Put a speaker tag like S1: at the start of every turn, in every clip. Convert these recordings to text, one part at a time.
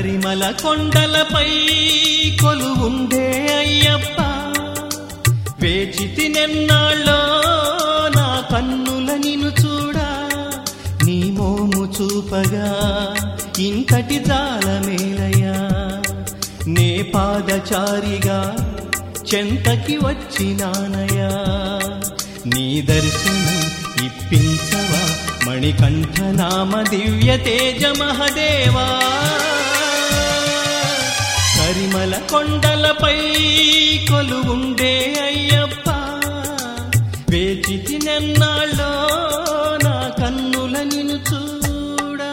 S1: కరిమల కొండలపై కొలువుండే అయ్యప్ప వేచితి నెన్నాళ్ళో నా కన్నుల నిన్ను చూడా నీ మోము చూపగా ఇంకటి జాలమేలయ్యా నే పాదచారిగా చెంతకి వచ్చినానయ్యా నీ దర్శనం ఇప్పించవా మణికంఠ నామ దివ్య తేజ మహదేవా కరిమల కొండలపై కొలువుండే అయ్యప్ప వేచితి నెన్నాళ్ళో నా కన్నుల నిన్ను చూడా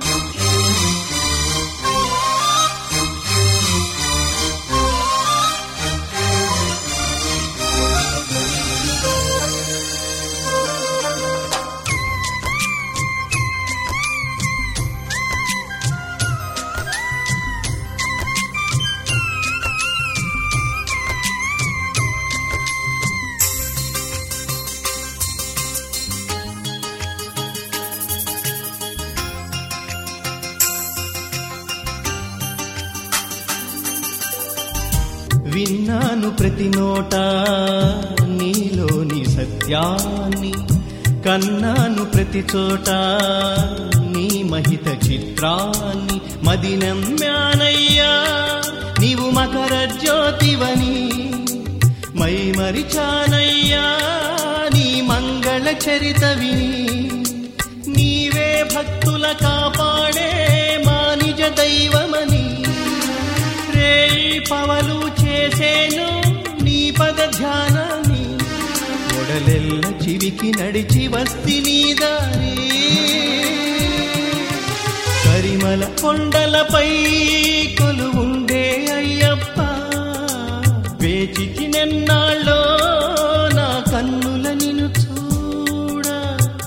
S1: విన్నాను ప్రతి నోట నీలోని సత్యాన్ని కన్నాను ప్రతి చోట నీ మహిత చిత్రాన్ని మదినమ్యానయ్యా నీవు మకర జ్యోతివని మై మరిచానయ్యా నీ మంగళ చరిత విని నీవే భక్తుల కాపాడే మా నిజ దైవమని రేయి పవలు చేసేను నీ పద ధ్యానాన్ని మొడలెల్ల చివికి నడిచి వస్తి నీ దారి కరిమల కొండలపై కొలువుండే అయ్యప్ప వేచికి నెన్నాళ్ళో నా కన్నుల నిన్ను చూడా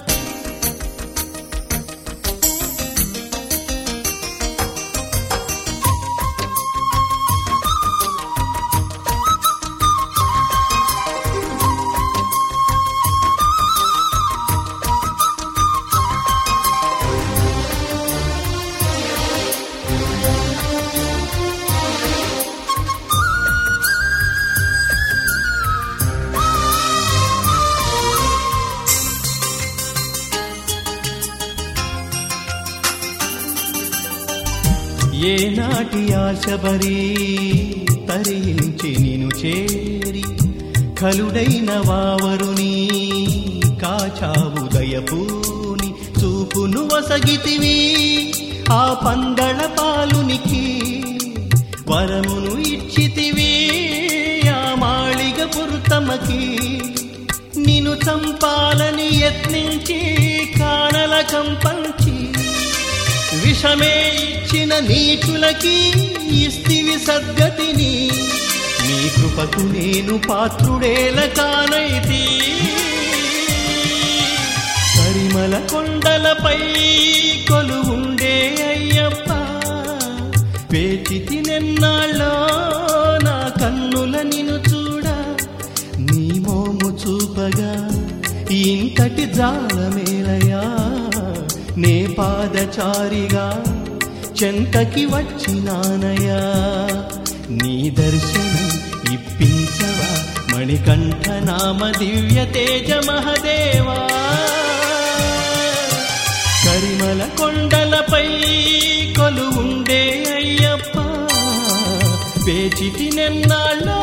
S1: ఏనాటి ఆశబరి తరించి నిను చేరి కలుడైన వావరుని కాచావు దయపూని చూపును వసగితివి ఆ పందళ పాలునికి వరమును ఇచ్చితివి ఆ మాళిగ పుర్తమకి నిన్ను చంపాలని యత్నించి కానల కంపంచి విషమే ఇచ్చిన నీచులకి ఇస్తివి సద్గతిని నీ కృపకు నేను పాత్రుడేల కానైతి కరిమల కొండలపై కొలువుండే అయ్యప్ప వేచితి నెన్నాళ్ళో నా కన్నుల నిన్ను చూడా నీ మోము చూపగా ఇంతటి జాలమేలయా నే పాదచారిగా చెంతకి వచ్చినానయా నీ దర్శనం ఇప్పించవా మణికంఠ నామ దివ్య తేజ మహదేవా కరిమల కొండలపై కొలువుండే అయ్యప్ప పేచిటి నెన్నాళ్ళో